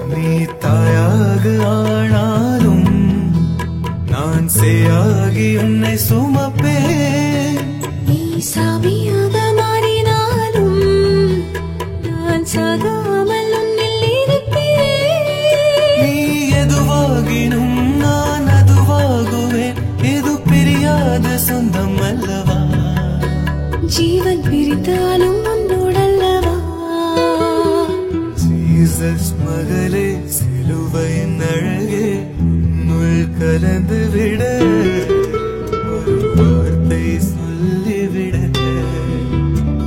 நீ தாயாக ஆனாலும் நான் சேயாகி உன்னை சுமப்பேன் நீ சாமியாக மாறினாலும் நான் சாகாமல் உன்னில் இருப்பேன் நீ எதுவாகினும் நான் அதுவாகுவேன் எது பிரியாத சொந்தம் அல்லவா ஜீவன் பிரித்தாலும் உன்னோடல்லவா ஜீசஸ் மகளே சிலுவையின் அழகே உன்னுள் கலந்து விட